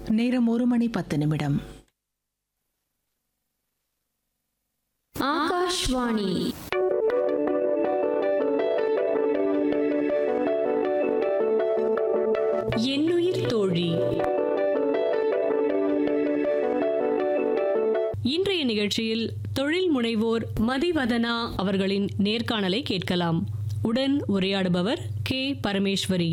நேரம் ஒரு மணி பத்து நிமிடம் ஆகாஷ்வாணி என்னுயிர் தோழி இன்றைய நிகழ்ச்சியில் தொழில் முனைவோர் மதிவதனா அவர்களின் நேர்காணலை கேட்கலாம் உடன் உரையாடுபவர் கே பரமேஸ்வரி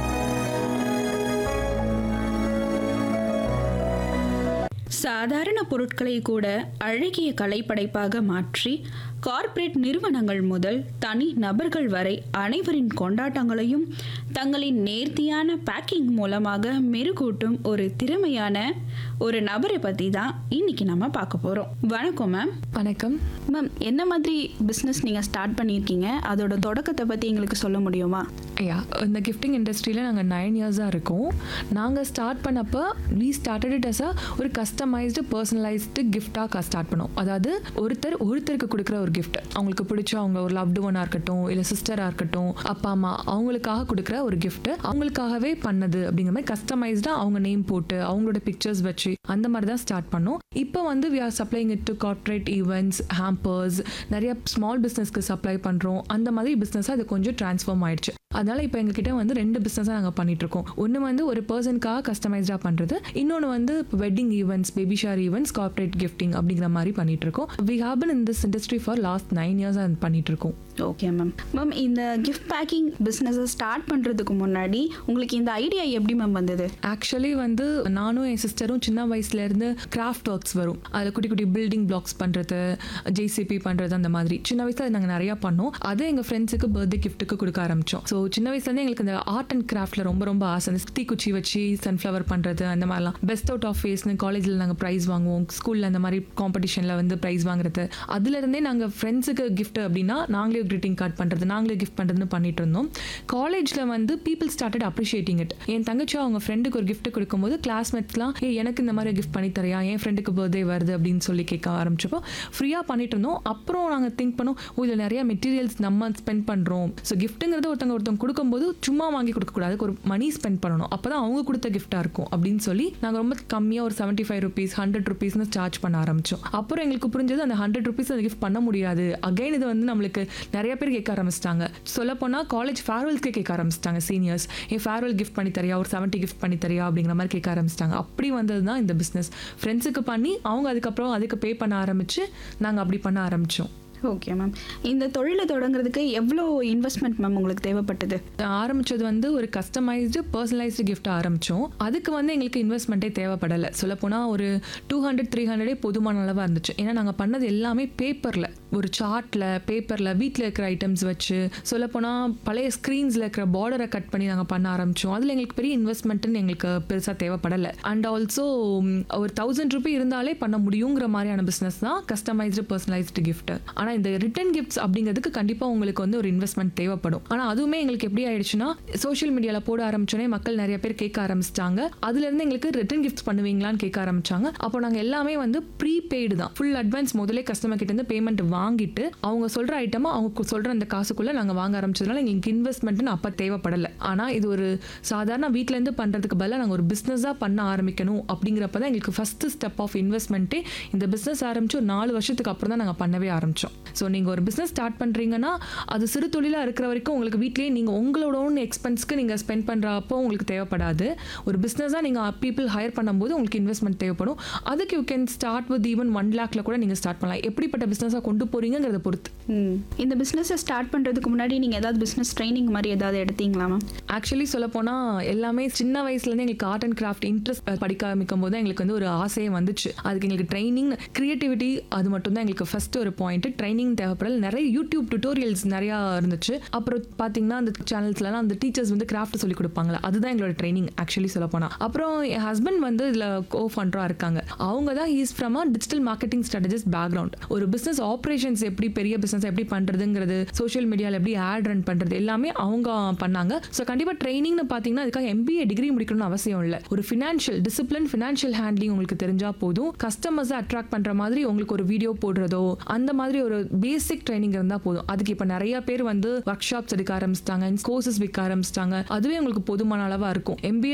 சாதாரண பொருட்களை கூட அழகிய கலைப்படைப்பாக மாற்றி கார்ப்பரேட் நிறுவனங்கள் முதல் தனி நபர்கள் வரை அனைவரின் கொண்டாட்டங்களையும் தங்களின் நேர்த்தியான பேக்கிங் மூலமாக மெருகூட்டும் ஒரு திறமையான ஒரு நபரை பற்றி தான் இன்னைக்கு நம்ம பார்க்க போகிறோம் வணக்கம் மேம் வணக்கம் மேம் என்ன மாதிரி பிஸ்னஸ் நீங்கள் ஸ்டார்ட் பண்ணியிருக்கீங்க அதோட தொடக்கத்தை பற்றி எங்களுக்கு சொல்ல முடியுமா ஐயா இந்த கிஃப்டிங் இண்டஸ்ட்ரியில் நாங்கள் நைன் இயர்ஸாக இருக்கோம் நாங்கள் ஸ்டார்ட் பண்ணப்போ வி ஸ்டார்டட் இட் அஸ் ஒரு கஸ்டமைஸ்டு பர்சனலைஸ்டு கிஃப்டாக ஸ்டார்ட் பண்ணோம் அதாவது ஒருத்தர் ஒருத்தருக்கு கொடுக்குற ஒரு gift அவங்களுக்கு பிடிச்ச அவங்க ஒரு லவ்டு ஒன்னாக இருக்கட்டும் இல்லை சிஸ்டராக இருக்கட்டும் அப்பா அம்மா அவங்களுக்காக கொடுக்குற ஒரு gift அவங்களுக்காகவே பண்ணது அப்படிங்கிற மாதிரி கஸ்டமைஸ்டாக அவங்க நேம் போட்டு அவங்களோட பிக்சர்ஸ் வச்சு அந்த மாதிரி தான் ஸ்டார்ட் பண்ணோம் இப்போ வந்து we are supplying it to corporate events hampers நிறைய ஸ்மால் பிஸ்னஸ்க்கு சப்ளை பண்ணுறோம் அந்த மாதிரி பிஸ்னஸாக அது கொஞ்சம் ட்ரான்ஸ்ஃபார்ம் ஆயிடுச்சு அதனால இப்போ எங்ககிட்ட வந்து ரெண்டு பிஸ்னஸாக நாங்கள் பண்ணிட்டு இருக்கோம் ஒன்று வந்து ஒரு பர்சனுக்காக கஸ்டமைஸ்டாக பண்ணுறது இன்னொன்று வந்து wedding events baby shower events corporate gifting அப்படிங்கிற மாதிரி பண்ணிட்டு இருக்கோம் we have been in this industry for last nine years அது பண்ணிட்டு இருக்கோம் ஓகே மேம் மேம் இந்த கிஃப்ட் பேக்கிங் பிஸ்னஸை ஸ்டார்ட் பண்ணுறதுக்கு முன்னாடி உங்களுக்கு இந்த ஐடியா எப்படி மேம் வந்தது ஆக்சுவலி வந்து நானும் என் சிஸ்டரும் சின்ன வயசுலேருந்து கிராஃப்ட் ஒர்க்ஸ் வரும் அதில் குட்டி குட்டி பில்டிங் பிளாக்ஸ் பண்ணுறது ஜேசிபி பண்ணுறது அந்த மாதிரி சின்ன வயசில் நாங்கள் நிறையா பண்ணோம் அதை எங்கள் ஃப்ரெண்ட்ஸுக்கு பர்த்டே கிஃப்ட்டுக்கு கொடுக்க ஆரம்பித்தோம் ஸோ சின்ன வயசுலேருந்து எங்களுக்கு இந்த ஆர்ட் அண்ட் கிராஃப்டில் ரொம்ப ரொம்ப ஆசை அந்த தீக்குச்சி வச்சு சன்ஃப்ளவர் பண்ணுறது அந்த மாதிரிலாம் பெஸ்ட் அவுட் ஆஃப் ஃபேஸ்னு காலேஜில் நாங்கள் ப்ரைஸ் வாங்குவோம் ஸ்கூலில் அந்த மாதிரி காம்படிஷனில் வந்து ப்ரைஸ் வாங்குறது அதுலேருந்தே நாங்கள் ஃப்ரெண்ட்ஸுக்கு gift அப்படின்னா நாங்களே கிரீட்டிங் கார்டு பண்ணுறது நாங்களே கிஃப்ட் பண்ணுறதுன்னு பண்ணிட்டு இருந்தோம் காலேஜில் வந்து பீப்புள் ஸ்டார்டட் அப்ரிஷியேட்டிங் இட் என் தங்கச்சி அவங்க ஃப்ரெண்டுக்கு ஒரு gift கொடுக்கும்போது கிளாஸ்மேட்ஸ்லாம் ஏ எனக்கு இந்த மாதிரி கிஃப்ட் பண்ணி தரியா என் ஃப்ரெண்டுக்கு பர்த்டே வருது அப்படின்னு சொல்லி கேட்க ஆரம்பிச்சப்போ ஃப்ரீயாக பண்ணிட்டு இருந்தோம் அப்புறம் நாங்கள் திங்க் பண்ணோம் ஓ இதில் நிறைய மெட்டீரியல்ஸ் நம்ம ஸ்பெண்ட் பண்ணுறோம் ஸோ கிஃப்ட்டுங்கிறது ஒருத்தவங்க ஒருத்தவங்க கொடுக்கும்போது சும்மா வாங்கி கொடுக்கக்கூடாது அதுக்கு ஒரு மணி ஸ்பெண்ட் பண்ணணும் அப்போ தான் அவங்க கொடுத்த கிஃப்ட்டாக இருக்கும் அப்படின்னு சொல்லி நாங்கள் ரொம்ப கம்மியாக ஒரு செவன்ட்டி ஃபைவ் ருபீஸ் ஹண்ட்ரட் ருபீஸ்னு சார்ஜ் பண்ண ஆரம்பிச்சோம் அப்புறம் எங்களுக்கு புரிஞ்சது அந்த ஹண்ட்ரட் ருபீஸ் அந்த கிஃப்ட் பண்ண முடியாது அகைன் இது வந்து நம்மளுக்கு நிறைய பேர் கேட்க ஆரம்பிச்சிட்டாங்க சொல்லப்போனால் காலேஜ் ஃபேர்வெல்ஸ்க்கே கேட்க ஆரம்பிச்சிட்டாங்க சீனியர்ஸ் என் ஃபேர்வெல் கிஃப்ட் பண்ணி தரியா ஒரு செவன்ட்டி கிஃப்ட் பண்ணி தரியா அப்படிங்கிற மாதிரி கேட்க ஆரம்பிச்சிட்டாங்க அப்படி வந்தது தான் இந்த பிஸ்னஸ் ஃப்ரெண்ட்ஸுக்கு பண்ணி அவங்க அதுக்கப்புறம் அதுக்கு பே பண்ண ஆரம்பிச்சு நாங்கள் அப்படி பண்ண ஆரம்பித்தோம் ஓகே மேம் இந்த தொழிலை தொடங்குறதுக்கு எவ்வளோ இன்வெஸ்ட்மெண்ட் மேம் உங்களுக்கு தேவைப்பட்டது ஆரம்பிச்சது வந்து ஒரு கஸ்டமைஸ்டு பர்சனலைஸ்டு கிஃப்ட் ஆரம்பித்தோம் அதுக்கு வந்து எங்களுக்கு இன்வெஸ்ட்மெண்ட்டே தேவைப்படலை சொல்லப்போனால் ஒரு டூ ஹண்ட்ரட் த்ரீ ஹண்ட்ரடே போதுமான அளவாக இருந்துச்சு ஏன்னா நாங்கள் பண்ணது எல்லாமே பேப்பரில் ஒரு சார்ட்டில் பேப்பரில் வீட்டில் இருக்கிற ஐட்டம்ஸ் வச்சு சொல்லப்போனால் பழைய ஸ்க்ரீன்ஸில் இருக்கிற பார்டரை கட் பண்ணி நாங்கள் பண்ண ஆரம்பித்தோம் அதில் எங்களுக்கு பெரிய இன்வெஸ்ட்மெண்ட்டுன்னு எங்களுக்கு பெருசாக தேவைப்படலை அண்ட் ஆல்சோ ஒரு தௌசண்ட் ருபி இருந்தாலே பண்ண முடியுங்கிற மாதிரியான பிஸ்னஸ் தான் கஸ்டமைஸ்டு பர்சனலைஸ்டு gift ஆனால் இந்த ரிட்டன் கிஃப்ட்ஸ் அப்படிங்கிறதுக்கு கண்டிப்பாக உங்களுக்கு வந்து ஒரு இன்வெஸ்ட்மெண்ட் தேவைப்படும் ஆனால் அதுவுமே எங்களுக்கு எப்படி ஆயிடுச்சுன்னா சோஷியல் மீடியாவில் போட ஆரம்பிச்சோன்னே மக்கள் நிறைய பேர் கேட்க ஆரம்பிச்சிட்டாங்க அதுலேருந்து எங்களுக்கு ரிட்டன் கிஃப்ட்ஸ் பண்ணுவீங்களான்னு கேட்க ஆரம்பிச்சாங்க அப்போ நாங்கள் எல்லாமே வந்து ப்ரீபெய்டு தான் ஃபுல் அட்வான்ஸ் முதலே கஸ்டமர் கிட்ட இருந்து பேமெண்ட் வாங்கிட்டு அவங்க சொல்கிற ஐட்டமாக அவங்க சொல்கிற அந்த காசுக்குள்ளே நாங்கள் வாங்க ஆரம்பிச்சதுனால எங்களுக்கு இன்வெஸ்ட்மெண்ட்னு அப்போ தேவைப்படலை ஆனால் இது ஒரு சாதாரண வீட்டிலேருந்து பண்ணுறதுக்கு பதிலாக நாங்கள் ஒரு பிஸ்னஸாக பண்ண ஆரம்பிக்கணும் அப்படிங்கிறப்ப தான் எங்களுக்கு ஃபஸ்ட்டு ஸ்டெப் ஆஃப் இன்வெஸ்ட்மெண்ட்டே இந்த பிஸ்னஸ் ஆரம்பிச்சு ஒரு நாலு வருஷத்துக்கு அப்புறம் தான் நாங்கள் பண்ணவே ஆரம்பித்தோம் ஸோ நீங்கள் ஒரு பிஸ்னஸ் ஸ்டார்ட் பண்ணுறீங்கன்னா அது சிறு தொழிலாக இருக்கிற வரைக்கும் உங்களுக்கு வீட்லேயே நீங்கள் உங்களோட ஓன் எக்ஸ்பென்ஸ்க்கு நீங்கள் ஸ்பெண்ட் பண்ணுறப்போ உங்களுக்கு தேவைப்படாது ஒரு பிஸ்னஸாக நீங்கள் பீப்புள் ஹையர் பண்ணும்போது உங்களுக்கு இன்வெஸ்ட்மெண்ட் தேவைப்படும் அதுக்கு you can start with even one லேக்ல கூட நீங்கள் ஸ்டார்ட் பண்ணலாம் எப்படிப்பட்ட பிஸ்னஸாக கொண்டு போறீங்கிறத பொறுத்து ம் இந்த பிஸ்னஸை ஸ்டார்ட் பண்ணுறதுக்கு முன்னாடி நீங்கள் ஏதாவது பிஸ்னஸ் ட்ரைனிங் மாதிரி ஏதாவது எடுத்தீங்களா மேம் ஆக்சுவலி சொல்ல எல்லாமே சின்ன வயசுலேருந்து எங்களுக்கு ஆர்ட் அண்ட் கிராஃப்ட் இன்ட்ரெஸ்ட் படிக்க ஆரம்பிக்கும் போது எங்களுக்கு வந்து ஒரு ஆசையே வந்துச்சு அதுக்கு எங்களுக்கு ட்ரைனிங் கிரியேட்டிவிட்டி அது மட்டும் தான் எங்களுக்கு ஃபர்ஸ்ட் ஒரு பாயிண்ட் ட்ரைனிங் தேவைப்படல நிறைய யூடியூப் டுட்டோரியல்ஸ் நிறையா இருந்துச்சு அப்புறம் பார்த்தீங்கன்னா அந்த சேனல்ஸ்லாம் அந்த டீச்சர்ஸ் வந்து கிராஃப்ட் சொல்லி கொடுப்பாங்களா அதுதான் எங்களோட ட்ரைனிங் ஆக்சுவலி சொல்ல போனால் அப்புறம் என் ஹஸ்பண்ட் வந்து இதில் கோ ஃபண்டராக இருக்காங்க அவங்க தான் he's from a digital marketing strategist background ஒரு பிஸ்னஸ் ஆப்ரேஷன்ஸ் எப்படி பெரிய பிஸ்னஸ் எப்படி பண்ணுறதுங்கிறது சோஷியல் மீடியாவில் எப்படி ஆட் ரன் பண்ணுறது எல்லாமே அவங்க பண்ணாங்க ஸோ கண்டிப்பாக ட்ரைனிங்னு பார்த்தீங்கன்னா அதுக்காக எம்பிஏ டிகிரி முடிக்கணும்னு அவசியம் இல்லை ஒரு ஃபினான்ஷியல் டிசிப்ளின் ஃபினான்ஷியல் ஹேண்ட்லிங் உங்களுக்கு தெரிஞ்சா போதும் கஸ்டமர்ஸை அட்ராக்ட் பண்ணுற மாதிரி உங்களுக்கு ஒரு வீடியோ போடுறதோ அந்த மாதிரி ஒரு பேசிக் ட்ரைனிங் இருந்தால் போதும் அதுக்கு இப்போ நிறைய பேர் வந்து ஒர்க் ஷாப்ஸ் எடுக்க ஆரம்பிச்சிட்டாங்க கோர்சஸ் விற்க ஆரம்பிச்சிட்டாங்க அதுவே உங்களுக்கு போதுமான அளவாக இருக்கும் எம்பிஏ